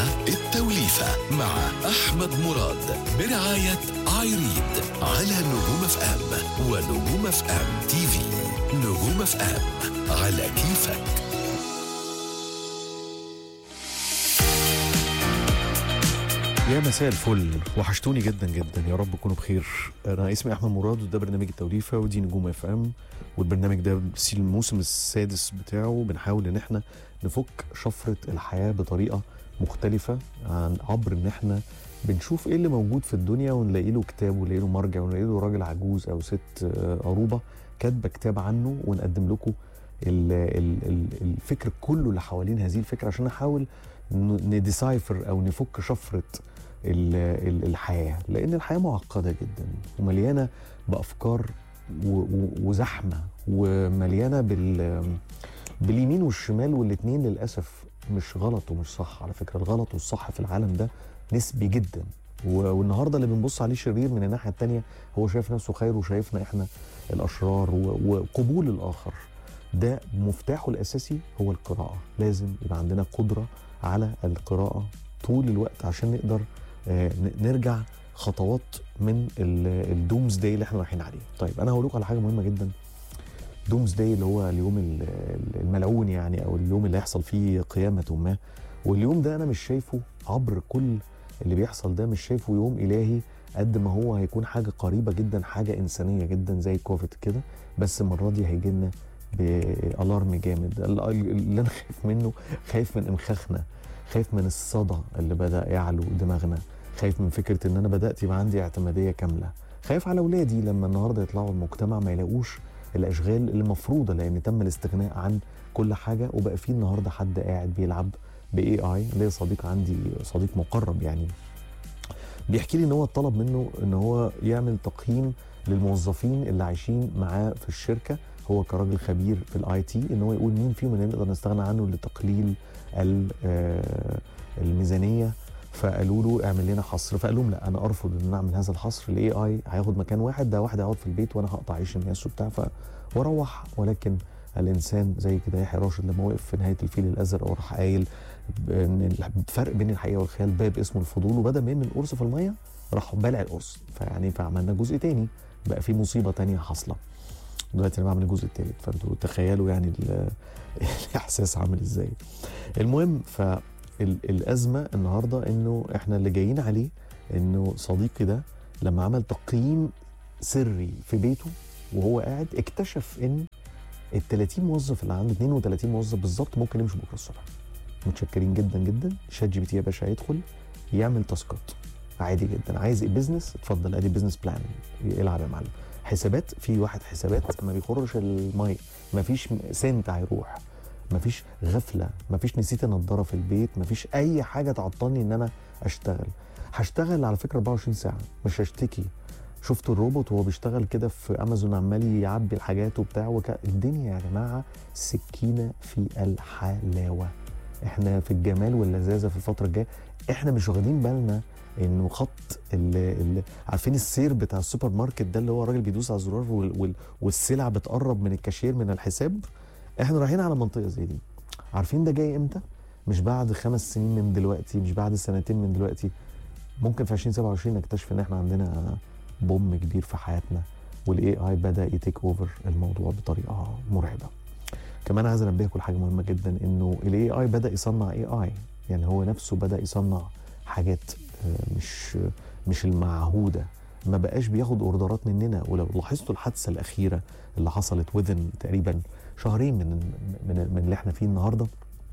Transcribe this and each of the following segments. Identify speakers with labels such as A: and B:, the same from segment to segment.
A: التوليفة مع أحمد مراد برعاية ايريد على نجوم اف ام ونجوم اف ام تي في نجوم اف ام على كيفك
B: يا مساء الفل وحشتوني جدا جدا يا رب تكونوا بخير انا اسمي احمد مراد وده برنامج التوليفه ودي نجوم اف ام والبرنامج ده بسيل الموسم السادس بتاعه بنحاول ان احنا نفك شفره الحياه بطريقه مختلفه عن عبر ان احنا بنشوف ايه اللي موجود في الدنيا ونلاقي له كتاب ونلاقي له مرجع ونلاقي له راجل عجوز او ست آه، قروبه كاتبه كتاب عنه ونقدم لكم ال- ال- ال- الفكر كله اللي حوالين هذه الفكره عشان نحاول ن- نديسايفر او نفك شفره ال- ال- الحياه لان الحياه معقده جدا ومليانه بافكار و- و- وزحمه ومليانه بال باليمين والشمال والاثنين للاسف مش غلط ومش صح على فكره الغلط والصح في العالم ده نسبي جدا و- والنهارده اللي بنبص عليه شرير من الناحيه الثانيه هو شايف نفسه خير وشايفنا احنا الاشرار و- وقبول الاخر ده مفتاحه الاساسي هو القراءه لازم يبقى عندنا قدره على القراءه طول الوقت عشان نقدر آه، ن- نرجع خطوات من الدومز داي اللي احنا رايحين عليه طيب انا هقول لكم على حاجه مهمه جدا دومز داي اللي هو اليوم ال- ال- الملعون يعني او اليوم اللي هيحصل فيه قيامه ما واليوم ده انا مش شايفه عبر كل اللي بيحصل ده مش شايفه يوم الهي قد ما هو هيكون حاجه قريبه جدا حاجه انسانيه جدا زي كوفيد كده بس المره دي هيجي لنا بالارم جامد ال- اللي انا خايف منه خايف من امخاخنا خايف من الصدى اللي بدا يعلو دماغنا خايف من فكره ان انا بدات يبقى عندي اعتماديه كامله خايف على اولادي لما النهارده يطلعوا المجتمع ما يلاقوش الاشغال المفروضه لان تم الاستغناء عن كل حاجه وبقى في النهارده حد قاعد بيلعب باي اي ليا صديق عندي صديق مقرب يعني بيحكي لي ان هو طلب منه ان هو يعمل تقييم للموظفين اللي عايشين معاه في الشركه هو كراجل خبير في الاي تي ان هو يقول مين فيهم اللي نقدر نستغنى عنه لتقليل ال- آه، الميزانيه فقالوا له اعمل لنا حصر فقال لهم لا انا ارفض ان اعمل هذا الحصر الاي اي هياخد مكان واحد ده واحد هيقعد في البيت وانا هقطع عيش الناس وبتاع ف واروح ولكن الانسان زي كده يحيى راشد لما وقف في نهايه الفيل الازرق وراح قايل ان الفرق بين الحقيقه والخيال باب اسمه الفضول وبدا من القرص في الميه راح بلع القرص فيعني فعملنا جزء تاني بقى في مصيبه تانية حاصله دلوقتي انا بعمل الجزء التالت فانتوا تخيلوا يعني ال- الاحساس عامل ازاي المهم فالازمه النهارده انه احنا اللي جايين عليه انه صديقي ده لما عمل تقييم سري في بيته وهو قاعد اكتشف ان ال 30 موظف اللي عنده 32 موظف بالظبط ممكن يمشوا بكره الصبح متشكرين جدا جدا شات جي بي تي يا باشا يدخل يعمل تاسكات عادي جدا عايز ايه بزنس اتفضل ادي بزنس بلان العب يا معلم حسابات في واحد حسابات ما بيخرش الميه ما فيش سنت هيروح ما فيش غفله ما فيش نسيت النضاره في البيت ما فيش اي حاجه تعطلني ان انا اشتغل هشتغل على فكره 24 ساعه مش هشتكي شفتوا الروبوت وهو بيشتغل كده في امازون عمال يعبي الحاجات وبتاع وك... الدنيا يا جماعه سكينه في الحلاوه احنا في الجمال واللذاذه في الفتره الجايه احنا مش واخدين بالنا انه خط ال ال عارفين السير بتاع السوبر ماركت ده اللي هو الراجل بيدوس على الزرار وال وال والسلع بتقرب من الكاشير من الحساب احنا رايحين على منطقه زي دي عارفين ده جاي امتى مش بعد خمس سنين من دلوقتي مش بعد سنتين من دلوقتي ممكن في 2027 نكتشف ان احنا عندنا بوم كبير في حياتنا والاي اي بدا يتيك اوفر الموضوع بطريقه مرعبه كمان عايز انبهكم لحاجه مهمه جدا انه الاي اي بدا يصنع اي اي يعني هو نفسه بدا يصنع حاجات آه، مش مش المعهوده ما بقاش بياخد اوردرات مننا ولو لاحظتوا الحادثه الاخيره اللي حصلت وذن تقريبا شهرين من من من اللي احنا فيه النهارده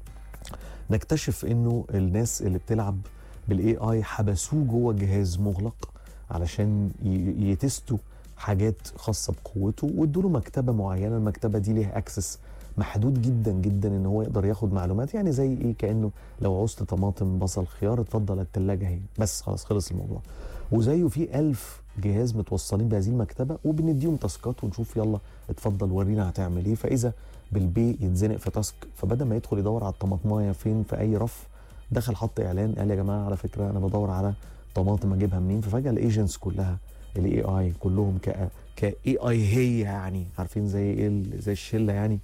B: نكتشف انه الناس اللي بتلعب بالاي اي حبسوه جوه جهاز مغلق علشان ي- يتستوا حاجات خاصه بقوته وادوا له مكتبه معينه المكتبه دي ليها اكسس محدود جدا جدا ان هو يقدر ياخد معلومات يعني زي ايه كانه لو عوزت طماطم بصل خيار اتفضل التلاجة اهي بس خلاص خلص الموضوع وزيه في ألف جهاز متوصلين بهذه المكتبه وبنديهم تاسكات ونشوف يلا اتفضل ورينا هتعمل ايه فاذا بالبي يتزنق في تاسك فبدل ما يدخل يدور على الطماطمايه فين في اي رف دخل حط اعلان قال يا جماعه على فكره انا بدور على طماطم اجيبها منين ففجاه الايجنتس كلها الاي اي كلهم ك كاي اي هي يعني عارفين زي ايه ال- زي الشله يعني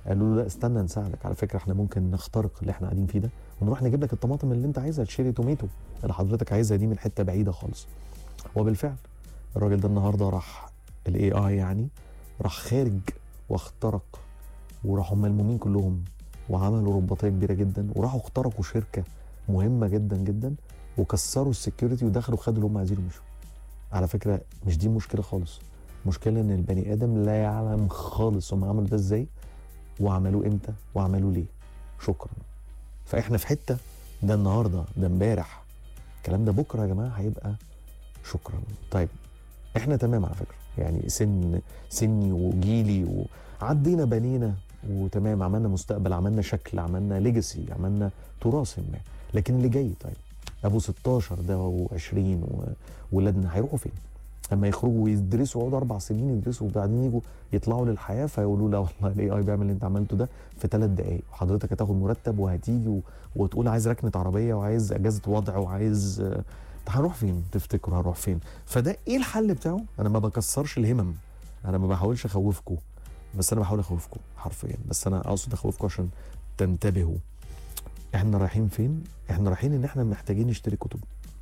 B: قالوا له لا استنى نساعدك على فكره احنا ممكن نخترق اللي احنا قاعدين فيه ده ونروح نجيب لك الطماطم اللي انت عايزها الشيري توميتو اللي حضرتك عايزها دي من حته بعيده خالص وبالفعل الراجل ده النهارده راح الاي اي يعني راح خارج واخترق وراحوا ملمومين كلهم وعملوا رباطيه كبيره جدا وراحوا اخترقوا شركه مهمه جدا جدا وكسروا السكيورتي ودخلوا خدوا اللي هم عايزينه ومشوا على فكره مش دي مشكله خالص المشكله ان البني ادم لا يعلم خالص هم عملوا ده ازاي وعملوه امتى وعملوه ليه شكرا فاحنا في حته ده النهارده ده امبارح الكلام ده بكره يا جماعه هيبقى شكرا طيب احنا تمام على فكره يعني سن سني وجيلي وعدينا بنينا وتمام عملنا مستقبل عملنا شكل عملنا ليجاسي عملنا تراث ما لكن اللي جاي طيب ابو 16 ده و20 وولادنا هيروحوا فين؟ لما يخرجوا ويدرسوا يقعدوا اربع سنين يدرسوا وبعدين يجوا يطلعوا للحياه فيقولوا لا والله الاي اي بيعمل اللي انت عملته ده في ثلاث دقائق وحضرتك هتاخد مرتب وهتيجي و... وتقول عايز ركنه عربيه وعايز اجازه وضع وعايز آه، هنروح فين تفتكروا هنروح فين فده ايه الحل بتاعه انا ما بكسرش الهمم انا ما بحاولش اخوفكم بس انا بحاول اخوفكم حرفيا بس انا اقصد اخوفكم عشان تنتبهوا احنا رايحين فين احنا رايحين ان احنا محتاجين نشتري كتب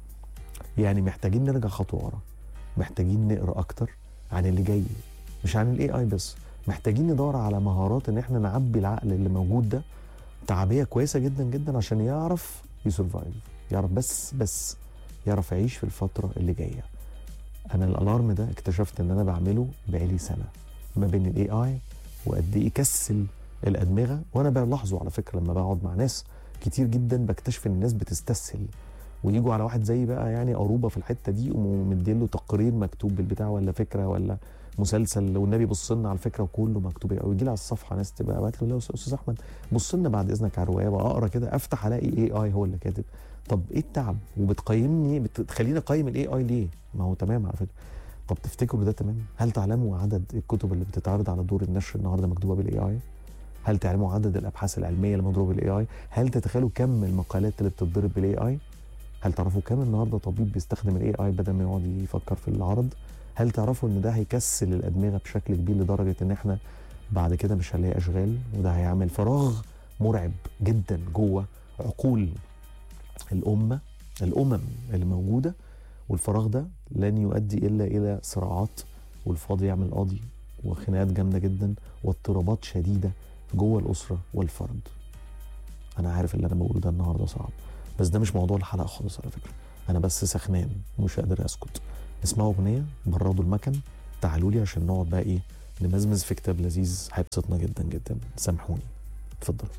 B: يعني محتاجين نرجع خطوه ورا محتاجين نقرا اكتر عن اللي جاي مش عن الاي اي بس محتاجين ندور على مهارات ان احنا نعبي العقل اللي موجود ده تعبيه كويسه جدا جدا عشان يعرف يسرفايف يعرف بس بس يعرف يعيش في الفتره اللي جايه انا الالارم ده اكتشفت ان انا بعمله بقالي سنه ما بين الاي اي وقد ايه يكسل الادمغه وانا بلاحظه على فكره لما بقعد مع ناس كتير جدا بكتشف ان الناس بتستسهل ويجوا على واحد زي بقى يعني قروبه في الحته دي يقوموا مديله تقرير مكتوب بالبتاع ولا فكره ولا مسلسل والنبي بص لنا على الفكره وكله مكتوب او يجي لي على الصفحه ناس تبقى بعت له لا يا استاذ احمد بص لنا بعد اذنك على الروايه واقرا كده افتح الاقي اي اي هو اللي كاتب طب ايه التعب وبتقيمني بتخليني اقيم الاي اي ليه ما هو تمام على فكره طب تفتكروا ده تمام هل تعلموا عدد الكتب اللي بتتعرض على دور النشر النهارده مكتوبه بالاي اي هل تعلموا عدد الابحاث العلميه اللي مضروبه بالاي اي هل تتخيلوا كم المقالات اللي بتتضرب بالاي اي هل تعرفوا كم النهارده طبيب بيستخدم الاي اي بدل ما يقعد يفكر في العرض هل تعرفوا ان ده هيكسل الادمغه بشكل كبير لدرجه ان احنا بعد كده مش هنلاقي اشغال وده هيعمل فراغ مرعب جدا جوه عقول الامه الامم اللي موجوده والفراغ ده لن يؤدي الا الى صراعات والفاضي يعمل قاضي وخناقات جامده جدا واضطرابات شديده جوه الاسره والفرد انا عارف اللي انا بقوله ده النهارده صعب بس ده مش موضوع الحلقه خالص على فكره انا بس سخنان ومش قادر اسكت اسمعوا اغنيه بردوا المكن تعالوا لي عشان نقعد بقى ايه نمزمز في كتاب لذيذ هيبسطنا جدا جدا سامحوني اتفضل